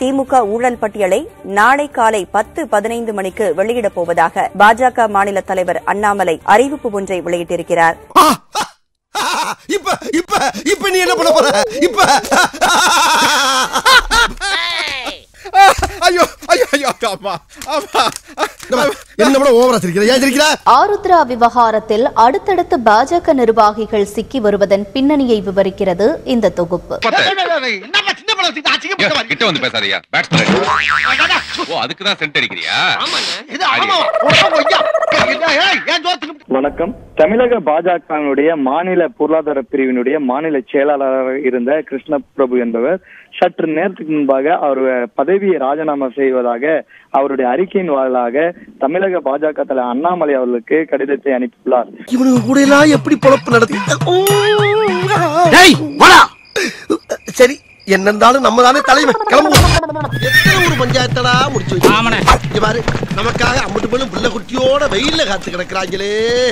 திமுக ஊழல் பட்டியலை நாளை காலை பத்து பதினைந்து மணிக்கு வெளியிடப் போவதாக பாஜக மாநில தலைவர் அண்ணாமலை அறிவிப்பு ஒன்றை வெளியிட்டிருக்கிறார் இப்ப இப்ப இப்ப நீ என்ன பண்ண போற இப்ப ஐயோ ஐயோ ஐயோ அம்மா அம்மா என்ன விட ஓவரா சிரிக்கிற ஏன் சிரிக்கிற ஆருத்ரா விவகாரத்தில் அடுத்தடுத்து பாஜக நிர்வாகிகள் சிக்கி வருவதன் பின்னணியை விவரிக்கிறது இந்த தொகுப்பு கிட்ட வந்து பேசாதயா பேட்ஸ்மேன் ஓ அதுக்கு தான் சென்ட் அடிக்கிறியா வணக்கம் தமிழக பாஜகவினுடைய மாநில பொருளாதார பிரிவினுடைய மாநில செயலாளராக இருந்த கிருஷ்ண பிரபு என்பவர் சற்று நேரத்துக்கு முன்பாக அவர் பதவியை ராஜினாமா செய்வதாக அவருடைய அறிக்கையின் வாயிலாக தமிழக பாஜக தலைவர் அண்ணாமலை அவர்களுக்கு கடிதத்தை அனுப்பியுள்ளார் இவனுக்கு கூட எல்லாம் எப்படி பொழப்பு நடத்தி டேய் வாடா சரி என்ன இருந்தாலும் நம்ம தானே தலைவன் கிளம்புவோம் எத்தனை ஒரு பஞ்சாயத்தடா முடிச்சு வச்சு இங்க பாரு நமக்காக அம்பட்டு போலும் புள்ள குட்டியோட வெயில்ல காத்து கிடக்குறாங்களே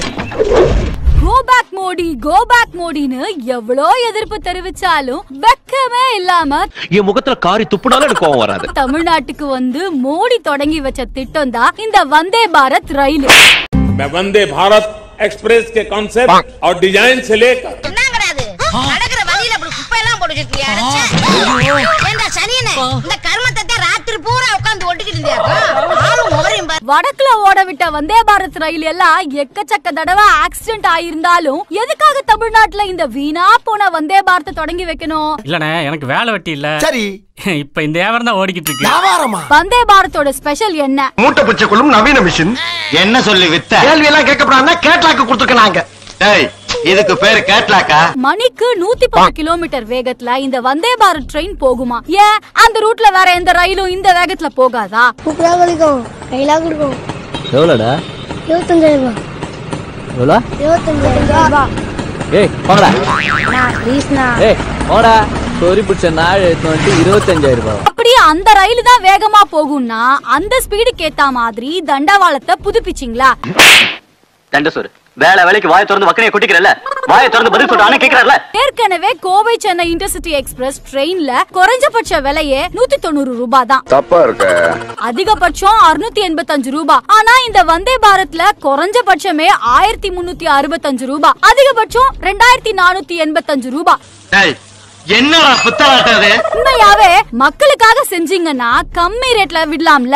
go back Modi go back மோடின்னு எவ்வளோ எதிர்ப்பு தெரிவிச்சாலும் வெக்கமே இல்லாம என் முகத்துல காரி துப்புனாலும் எனக்கு கோவம் வராது தமிழ்நாட்டுக்கு வந்து மோடி தொடங்கி வச்ச திட்டம் தான் இந்த வந்தே பாரத் ரயில் मैं वंदे भारत एक्सप्रेस के कॉन्सेप्ट और डिजाइन से लेकर என்னங்கடாது நடக்கிற வழியில அப்படி குப்பை எல்லாம் போட்டு வச்சிருக்கியா ஏண்டா சனியனே இந்த கர்மத்தை ராத்திரி பூரா உட்கார்ந்து ஒட்டிக்கிட்டு இருந்தியாக்கா ஆளும் முகரையும் பாரு வடக்குல ஓட விட்ட வந்தே பாரத் ரயில் எல்லாம் எக்கச்சக்க தடவை ஆக்சிடென்ட் ஆயிருந்தாலும் எதுக்காக தமிழ்நாட்டுல இந்த வீணா போன வந்தே பாரத் தொடங்கி வைக்கணும் இல்லண்ணே எனக்கு வேலை வெட்டி இல்ல சரி இப்ப இந்த வியாபாரம் தான் ஓடிக்கிட்டு இருக்கு வியாபாரமா வந்தே பாரத்தோட ஸ்பெஷல் என்ன மூட்டை பிச்சை கொள்ளும் நவீன மிஷின் என்ன சொல்லி வித்த கேள்வி எல்லாம் கேட்கப்படாதுன்னா கேட்லாக்கு கொடுத்துருக்காங்க டேய் இதுக்கு பேரு கேட்லாக்கா மணிக்கு நூத்தி பத்து கிலோமீட்டர் வேகத்துல இந்த வந்தே பாரத் ட்ரெயின் போகுமா ஏன் அந்த ரூட்ல வேற எந்த ரயிலும் இந்த வேகத்துல போகாதா சூப்பரா குளிக்கும் கையிலா கொடுக்கும் எவ்வளோடா இருபத்தஞ்சாயிரம் ரூபாய் எவ்வளோ இருபத்தஞ்சாயிரம் ரூபாய் ஏய் போங்கடா ப்ளீஸ்ண்ணா ஏய் போடா சொறி பிடிச்ச நாள் எடுத்து வந்துட்டு இருபத்தஞ்சாயிரம் ரூபாய் அப்படி அந்த ரயில் தான் வேகமா போகும்னா அந்த ஸ்பீடுக்கு ஏத்த மாதிரி தண்டவாளத்தை புதுப்பிச்சிங்களா தண்ட சோறு வேலை வேலைக்கு வாயை திறந்து வக்கனைய குட்டிக்கிறல்ல வாயை திறந்து பதில் சொல்றானே கேக்குறல்ல ஏற்கனவே கோவை சென்னை இன்டர்சிட்டி எக்ஸ்பிரஸ் ட்ரெயின்ல குறைஞ்சபட்ச விலையே நூத்தி தொண்ணூறு ரூபாய் தான் தப்பா இருக்க அதிகபட்சம் அறுநூத்தி எண்பத்தஞ்சு ரூபாய் ஆனா இந்த வந்தே பாரத்ல குறைஞ்சபட்சமே ஆயிரத்தி முன்னூத்தி அறுபத்தஞ்சு ரூபாய் அதிகபட்சம் ரெண்டாயிரத்தி நானூத்தி எண்பத்தஞ்சு ரூபாய் டேய் என்னடா புத்தலாட்டம் அது உண்மையாவே மக்களுக்காக செஞ்சீங்கன்னா கம்மி ரேட்ல விடலாம்ல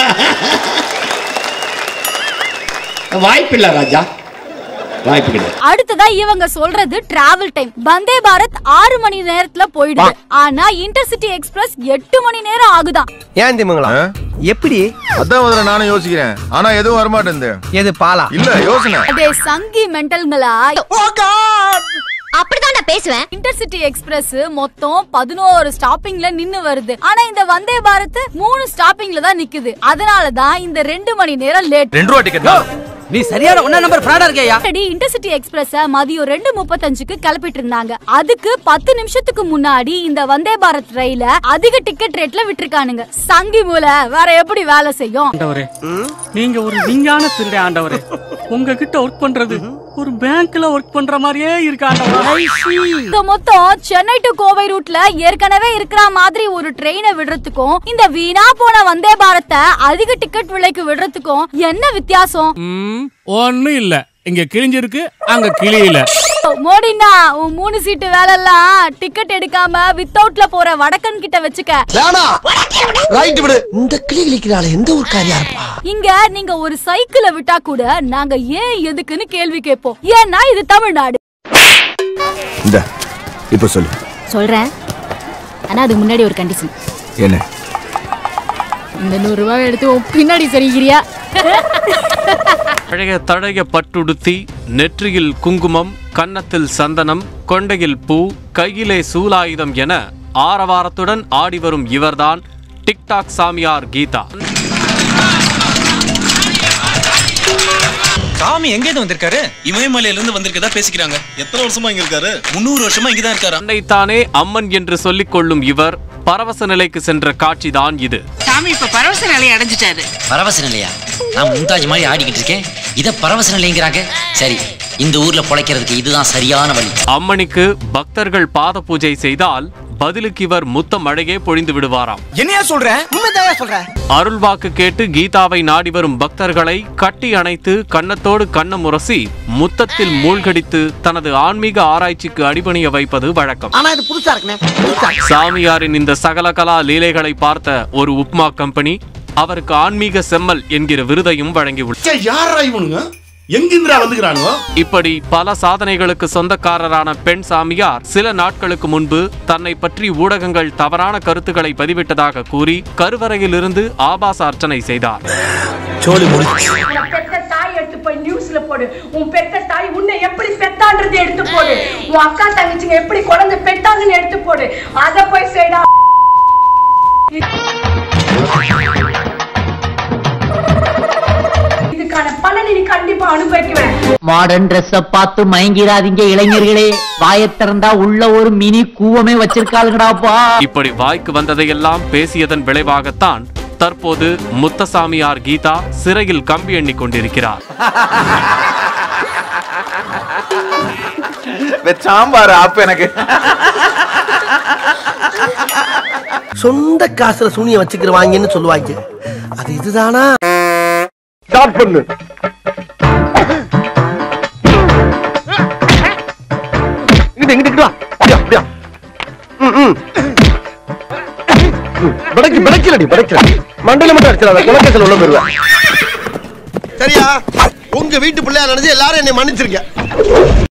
வாய்ப்பில்லை ராஜா வாய்ப்பு கிடையாது அடுத்ததா இவங்க சொல்றது டிராவல் டைம் வந்தே பாரத் ஆறு மணி நேரத்துல போயிடுது ஆனா இன்டர்சிட்டி எக்ஸ்பிரஸ் எட்டு மணி நேரம் ஆகுதாம் ஏன் திமுங்களா எப்படி அதான் முதல்ல நானும் யோசிக்கிறேன் ஆனா எதுவும் வரமாட்டேன் எது பாலா இல்ல யோசனை அதே சங்கி மென்டல்களா அப்படிதான் பேசுவேன் இன்டர்சிட்டி எக்ஸ்பிரஸ் மொத்தம் பதினோரு ஸ்டாப்பிங்ல நின்னு வருது ஆனா இந்த வந்தே பாரத் மூணு ஸ்டாப்பிங்ல தான் நிக்குது அதனாலதான் இந்த ரெண்டு மணி நேரம் லேட் ரெண்டு ரூபா டிக்கெட் நீ சரியான ஒன்னா நம்பர் ஃப்ராடா இருக்கையா ஆல்ரெடி இன்டர்சிட்டி எக்ஸ்பிரஸ் மதியம் ரெண்டு முப்பத்தஞ்சுக்கு கிளப்பிட்டு இருந்தாங்க அதுக்கு பத்து நிமிஷத்துக்கு முன்னாடி இந்த வந்தே பாரத் ரயில அதிக டிக்கெட் ரேட்ல விட்டுருக்கானுங்க சங்கி மூல வேற எப்படி வேலை செய்யும் ஆண்டவரே நீங்க ஒரு விஞ்ஞான திருடே ஆண்டவரே உங்ககிட்ட ஒர்க் பண்றது ஒரு பேங்க்ல ஒர்க் பண்ற மாதிரியே இருக்கு ஆண்டவரே இந்த மொத்தம் சென்னை டு கோவை ரூட்ல ஏற்கனவே இருக்கிற மாதிரி ஒரு ட்ரெயினை விடுறதுக்கும் இந்த வீணா போன வந்தே பாரத்தை அதிக டிக்கெட் விலைக்கு விடுறதுக்கும் என்ன வித்தியாசம் ஒண்ணும் இல்ல இங்க கிழிஞ்சிருக்கு அங்க கிளியில மோடினா உன் மூணு சீட்டு வேலை எல்லாம் டிக்கெட் எடுக்காம வித்தவுட்ல போற வடக்கன் கிட்ட வச்சுக்க வேணா ரைட் விடு இந்த கிளி கிளிக்கிறாள் எந்த ஒரு காரியா இருப்பா இங்க நீங்க ஒரு சைக்கிளை விட்டா கூட நாங்க ஏன் எதுக்குன்னு கேள்வி கேட்போம் ஏன்னா இது தமிழ்நாடு இந்த இப்ப சொல்லு சொல்றேன் ஆனா அதுக்கு முன்னாடி ஒரு கண்டிஷன் என்ன இந்த நூறு ரூபாய் எடுத்து உன் பின்னாடி சரிகிறியா பழைய தழைய பட்டுடுத்தி நெற்றியில் குங்குமம் கன்னத்தில் சந்தனம் கொண்டையில் பூ கையிலே சூலாயுதம் என ஆரவாரத்துடன் ஆடி வரும் இவர்தான் டிக்டாக் சாமியார் கீதா சாமி எங்க இருந்து வந்திருக்காரு இமயமலையில இருந்து வந்திருக்கதா பேசிக்கிறாங்க எத்தனை வருஷமா இங்க இருக்காரு முன்னூறு வருஷமா இங்கதான் இருக்காரு தன்னைத்தானே அம்மன் என்று சொல்லிக் கொள்ளும் இவர் பரவச நிலைக்கு சென்ற காட்சிதான் இது சாமி இப்ப பரவச நிலையை அடைஞ்சிட்டாரு பரவச நிலையா நான் மும்தாஜ் மாதிரி ஆடிக்கிட்டு இருக்கேன் இத பரவச நிலைங்கிறாங்க சரி இந்த ஊர்ல பொழைக்கிறதுக்கு இதுதான் சரியான வழி அம்மனுக்கு பக்தர்கள் பாத பூஜை செய்தால் பதிலுக்கு இவர் முத்த மழையே பொழிந்து விடுவாராம் என்னையா சொல்ற உண்மைதான் சொல்றேன் அருள்வாக்கு கேட்டு கீதாவை நாடி வரும் பக்தர்களை கட்டி அணைத்து கன்னத்தோடு கண்ணம் உரசி முத்தத்தில் மூழ்கடித்து தனது ஆன்மீக ஆராய்ச்சிக்கு அடிபணிய வைப்பது வழக்கம் ஆனா இது புதுசா இருக்குண்ணே புதுசா சாமியாரின் இந்த சகல கலா லீலைகளை பார்த்த ஒரு உப்மா கம்பெனி அவருக்கு ஆன்மீக செம்மல் என்கிற விருதையும் வழங்கியுள்ளது யாரா இவனுங்க எங்கிந்திரா வந்துக்கிறானுங்க இப்படி பல சாதனைகளுக்கு சொந்தக்காரரான பெண் சாமியார் சில நாட்களுக்கு முன்பு தன்னை பற்றி ஊடகங்கள் தவறான கருத்துக்களை பதிவிட்டதாக கூறி கருவறையில் இருந்து ஆபாச அர்ச்சனை செய்தார் சோழி முடிச்சு உன் பெத்த தாய் எடுத்து போய் நியூஸ்ல போடு உன் பெத்த தாய் உன்னை எப்படி பெத்தான்றது எடுத்து போடு உன் அக்கா தங்கச்சிங்க எப்படி குழந்தை பெத்தாங்கன்னு எடுத்து போடு அத போய் செய்டா இதுக்கான பலனை நீ கண்டிப்பா அனுபவிக்குவேன் மாடர்ன் ட்ரெஸ்ஸ பார்த்து மயங்கிடாதீங்க இளைஞர்களே வாயத் திறந்தா உள்ள ஒரு மினி கூவமே வச்சிருக்காளுங்கடாப்பா இப்படி வாய்க்கு வந்ததையெல்லாம் பேசியதன் விளைவாகத்தான் தற்போது முத்தசாமியார் கீதா சிறையில் கம்பி எண்ணிக் கொண்டிருக்கிறார் சாம்பார் ஆப் எனக்கு சொந்த காசுல சூனிய வச்சுக்கிறவாங்கன்னு சொல்லுவாங்க அது இதுதானா ஸ்டார்ட் பண்ணு இங்கிட்டு இங்கிட்டு இங்கிட்டு வா அப்படியா அப்படியா ம், ம். ம், பிடைக்கு பிடைக்கலடி பிடைக்கல மண்டையில மட்டும் அடிச்சிடாத குலக்கத்தில் உள்ள போயிருவேன் சரியா உங்க வீட்டு பிள்ளையா நினைச்சு எல்லாரும் என்னை மன்னிச்சிருக்க